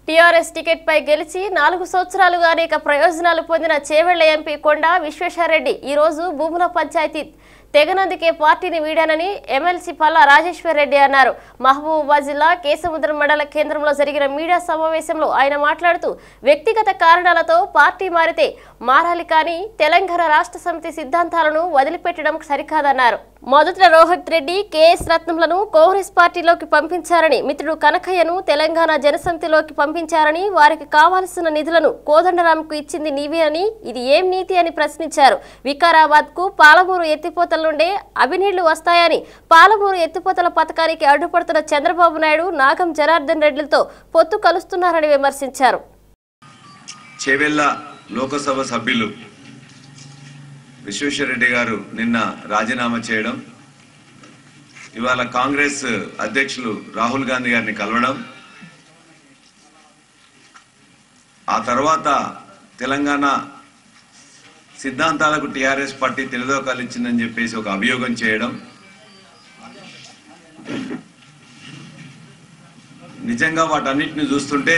TRS ticket పై గెలిచి నాలుగు సంవత్సరాలుగా అనేక ప్రయోజనాలు పొందిన చేవెళ్ల ఎంపీ కొండ విశ్వేశ్వరరెడ్డి ఈ రోజు భూముల పంచాయతీ తెగనందుకే పార్టీని వీడానని ఎమ్మెల్సీ పల్లా రాజేశ్వర్ రెడ్డి అన్నారు మహబూబాబాద్ జిల్లా కేసముద్రం మండల కేంద్రంలో జరిగిన మీడియా సమావేశంలో ఆయన మాట్లాడుతూ వ్యక్తిగత కారణాలతో పార్టీ మారితే మారాలి కానీ తెలంగాణ రాష్ట్ర సమితి సిద్ధాంతాలను వదిలిపెట్టడం సరికాదన్నారు మొదట రోహిత్ రెడ్డి కేఎస్ రత్నంలను కాంగ్రెస్ పార్టీలోకి పంపించారని మిత్రుడు కనకయ్యను తెలంగాణ జనసమితిలోకి పంపించారని వారికి కావాల్సిన నిధులను కోదండరాంకు ఇచ్చింది నీవే అని ఇది ఏం నీతి అని ప్రశ్నించారు వికారాబాద్ కు పాలమూరు ఎత్తిపోతల నుండే అవినీళ్లు వస్తాయని పాలమూరు ఎత్తిపోతల పథకానికి అడ్డుపడుతున్న చంద్రబాబు నాయుడు నాగం జనార్దన్ రెడ్డిలతో పొత్తు కలుస్తున్నారని విమర్శించారు చేవెళ్ళ లోకసభ సభ్యులు విశ్వేశ్వరరెడ్డి గారు నిన్న రాజీనామా చేయడం ఇవాళ కాంగ్రెస్ అధ్యక్షులు రాహుల్ గాంధీ గారిని కలవడం ఆ తర్వాత తెలంగాణ సిద్ధాంతాలకు టిఆర్ఎస్ పార్టీ తెలిదోకాలు ఇచ్చిందని చెప్పేసి ఒక అభియోగం చేయడం నిజంగా వాటన్నిటిని చూస్తుంటే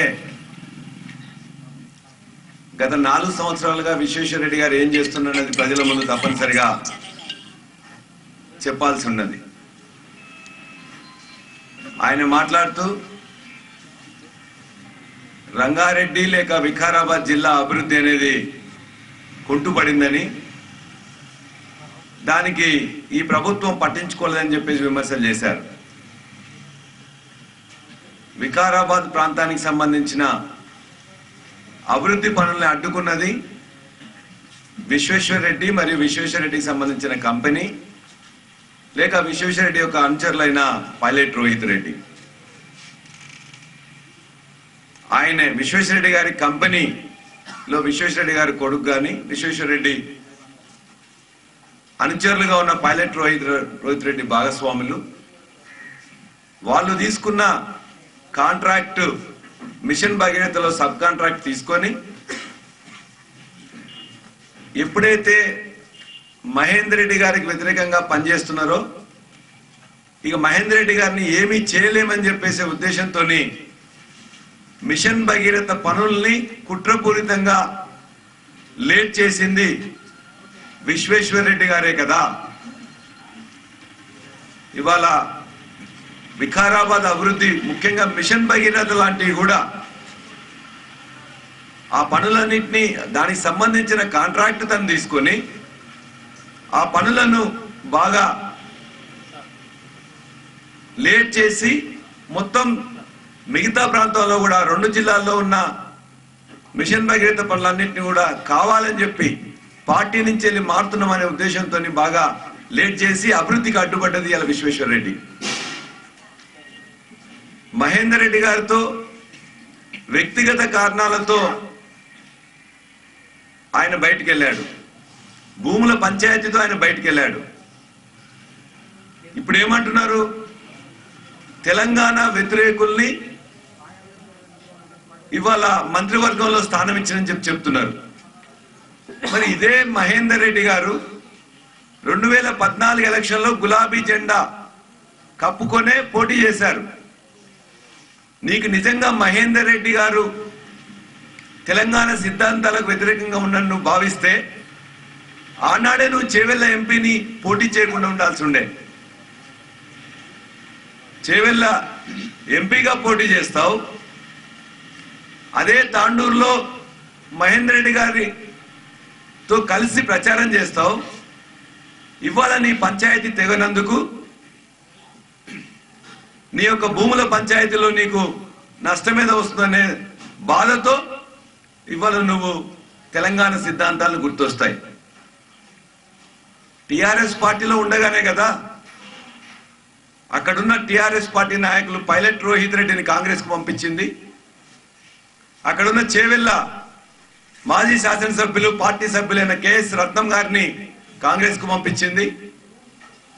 గత నాలుగు సంవత్సరాలుగా విశ్వేశ్వరరెడ్డి గారు ఏం చేస్తున్నారనేది ప్రజల ముందు తప్పనిసరిగా చెప్పాల్సి ఉన్నది ఆయన మాట్లాడుతూ రంగారెడ్డి లేక వికారాబాద్ జిల్లా అభివృద్ధి అనేది కుంటుపడిందని దానికి ఈ ప్రభుత్వం పట్టించుకోలేదని చెప్పేసి విమర్శలు చేశారు వికారాబాద్ ప్రాంతానికి సంబంధించిన అభివృద్ధి పనుల్ని అడ్డుకున్నది విశ్వేశ్వరరెడ్డి మరియు విశ్వేశ్వరరెడ్డికి సంబంధించిన కంపెనీ లేక విశ్వేశ్వరరెడ్డి యొక్క అనుచరులైన పైలట్ రోహిత్ రెడ్డి ఆయన విశ్వేశ్వరరెడ్డి గారి కంపెనీలో విశ్వేశ్వరరెడ్డి గారి కొడుకు కానీ విశ్వేశ్వరరెడ్డి అనుచరులుగా ఉన్న పైలట్ రోహిత్ రోహిత్ రెడ్డి భాగస్వాములు వాళ్ళు తీసుకున్న కాంట్రాక్ట్ మిషన్ భగీరథలో సబ్ కాంట్రాక్ట్ తీసుకొని ఎప్పుడైతే మహేందర్ రెడ్డి గారికి వ్యతిరేకంగా పనిచేస్తున్నారో ఇక మహేందర్ రెడ్డి గారిని ఏమీ చేయలేమని చెప్పేసే ఉద్దేశంతో మిషన్ భగీరథ పనుల్ని కుట్రపూరితంగా లేట్ చేసింది విశ్వేశ్వర్ రెడ్డి గారే కదా ఇవాళ వికారాబాద్ అభివృద్ధి ముఖ్యంగా మిషన్ భగీరథ లాంటివి కూడా ఆ పనులన్నింటినీ దానికి సంబంధించిన కాంట్రాక్ట్ తను తీసుకొని ఆ పనులను బాగా లేట్ చేసి మొత్తం మిగతా ప్రాంతాల్లో కూడా రెండు జిల్లాల్లో ఉన్న మిషన్ భగీరథ పనులన్నింటినీ కూడా కావాలని చెప్పి పార్టీ నుంచి వెళ్ళి మారుతున్నామనే ఉద్దేశంతో బాగా లేట్ చేసి అభివృద్ధికి అడ్డుపడ్డది ఇలా విశ్వేశ్వర రెడ్డి మహేందర్ రెడ్డి గారితో వ్యక్తిగత కారణాలతో ఆయన బయటికి వెళ్ళాడు భూముల పంచాయతీతో ఆయన బయటికి వెళ్ళాడు ఇప్పుడు ఏమంటున్నారు తెలంగాణ వ్యతిరేకుల్ని ఇవాళ మంత్రివర్గంలో స్థానం ఇచ్చిందని చెప్పి చెప్తున్నారు మరి ఇదే మహేందర్ రెడ్డి గారు రెండు వేల పద్నాలుగు ఎలక్షన్లో గులాబీ జెండా కప్పుకొనే పోటీ చేశారు నీకు నిజంగా మహేందర్ రెడ్డి గారు తెలంగాణ సిద్ధాంతాలకు వ్యతిరేకంగా ఉన్నట్టు నువ్వు భావిస్తే ఆనాడే నువ్వు చేవెళ్ళ ఎంపీని పోటీ చేయకుండా ఉండాల్సి ఉండే చేవెళ్ళ ఎంపీగా పోటీ చేస్తావు అదే తాండూరులో మహేందర్ రెడ్డి గారితో కలిసి ప్రచారం చేస్తావు ఇవాళ నీ పంచాయతీ తెగనందుకు నీ యొక్క భూముల పంచాయతీలో నీకు నష్టమేద వస్తుందనే బాధతో ఇవాళ నువ్వు తెలంగాణ సిద్ధాంతాలు గుర్తొస్తాయి టిఆర్ఎస్ పార్టీలో ఉండగానే కదా అక్కడున్న టిఆర్ఎస్ పార్టీ నాయకులు పైలట్ రోహిత్ రెడ్డిని కాంగ్రెస్ కు పంపించింది అక్కడున్న చేవెళ్ళ మాజీ శాసనసభ్యులు పార్టీ సభ్యులైన కెఎస్ రత్నం గారిని కాంగ్రెస్ కు పంపించింది